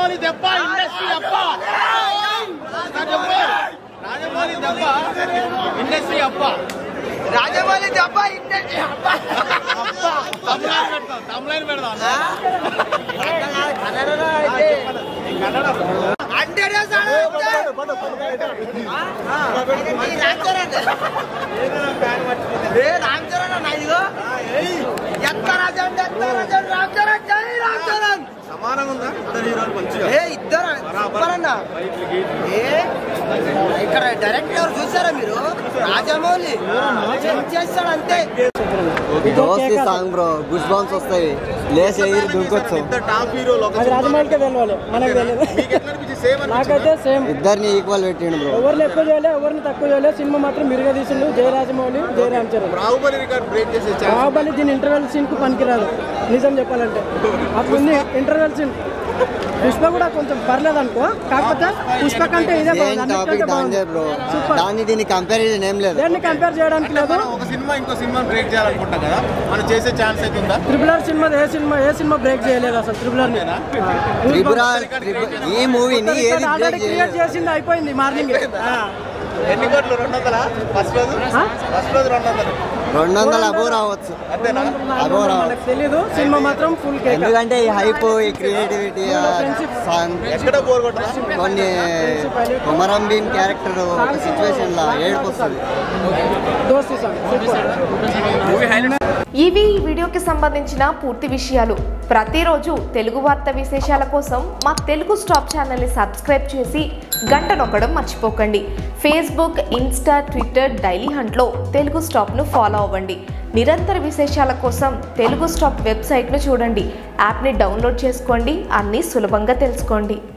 రాజమౌళి దెబ్బ ఇండస్ట్రీ అప్ప రాజమౌళి దెబ్బ ఇండస్ట్రీ అప్ప రాజమౌళి దెబ్బ ఇండస్ట్రీ అబ్బా. తమిళైన్ పెడతాం తమిళైన్ పెడదాం అంటే సార్ రామ్ చరణ్ ఏ రామ్ చరణ్ అన్న ఇదిగో ఎంత రాజన్ ఎంత రాజన్ రామ్ చరణ్ జై రామ్ చరణ్ సమానంగా ఉందా ఇద్దరు హీరోలు మంచిగా ఏ ఇద్దరు సూపర్ అన్న ఏ ఇక్కడ డైరెక్ట్ ఎవరు చూసారా మీరు రాజమౌళి చేస్తాడు అంతే దోస్తి సాంగ్ బ్రో గుడ్ బాంబ్స్ వస్తాయి లేచి ఎగిరి దుంకొచ్చు ఇద్దరు టాప్ హీరోలు ఒక అది రాజమౌళికే తెలియాలి మనకు తెలియదు మీకు ఎట్లా అనిపించింది సేమ్ నాకైతే సేమ్ ఇద్దరిని ఈక్వల్ పెట్టిండు బ్రో ఎవరిని ఎక్కువ చేయలే ఎవరిని తక్కువ చేయలే సినిమా మాత్రం మిరుగా తీసిండు జయ రాజమౌళి జయ రామ్ చరణ్ బాహుబలి రికార్డ్ బ్రేక్ చేసే ఛాన్స్ బాహుబలి దీని ఇంటర్వెల్ సీన్ కు పనికిరాదు నిజం చెప్పాలంటే అట్లుంది ఇంటర్వెల్ సీన్ పుష్ప కూడా కొంచెం పర్లేదు అనుకో కాకపోతే పుష్ప కంటే ఇదే సేమ్ బాగుంది టాపిక్ అన్నిటికంటే దానిదే బాగుంది బ్రో సూపర్ దాన్ని దీన్ని కంపారిజన్ ఏం లేదు దేన్ని కంపేర్ చేయడానికి లేదు ఒక సినిమా ఇంకో సినిమా బ్రేక్ చేయాలనుకుంటాం కదా మనం చేసే ఛాన్స్ అయితే ఉందా ట్రిపుల్ ఆర్ సినిమా ఏ సినిమా ఏ సినిమా బ్రేక్ చేయలేదు అసలు ట్రిపుల్ ఆర్ త్రిపుర ఈ మూవీని ఏది ఆల్రెడీ బ్రేక్ క్రియేట్ చేయలేదు చేసింది అయిపోయింది మార్నింగ్ ఎన్ని కోట్లు రెండు వందలా ఫస్ట్ రోజు ఫస్ట్ రోజు రెండు వందలు రెండు వందల అబో రావచ్చు అంతేనా అబో రావచ్చు మనకు తెలీదు సినిమా మాత్రం ఫుల్ కేక్ ఎందుకంటే ఈ హైప్ ఈ క్రియేటివిటీ సాంగ్ ఎక్కడ బోర్ కొట్టరా కొన్ని కొమరం భీమ్ క్యారెక్టర్ ఒక సిచ్యువేషన్ లా ఏడుపు వస్తుంది దోస్తి సాంగ్ సూపర్ ఇవి ఈ వీడియోకి సంబంధించిన పూర్తి విషయాలు ప్రతిరోజు తెలుగు వార్త విశేషాల కోసం మా తెలుగు స్టాప్ ఛానల్ని సబ్స్క్రైబ్ చేసి గంట నొక్కడం మర్చిపోకండి ఫేస్బుక్ ఇన్స్టా ట్విట్టర్ డైలీ హంట్లో తెలుగు స్టాప్ను ఫాలో అవ్వండి నిరంతర విశేషాల కోసం తెలుగు స్టాప్ వెబ్సైట్ను చూడండి యాప్ని డౌన్లోడ్ చేసుకోండి అన్నీ సులభంగా తెలుసుకోండి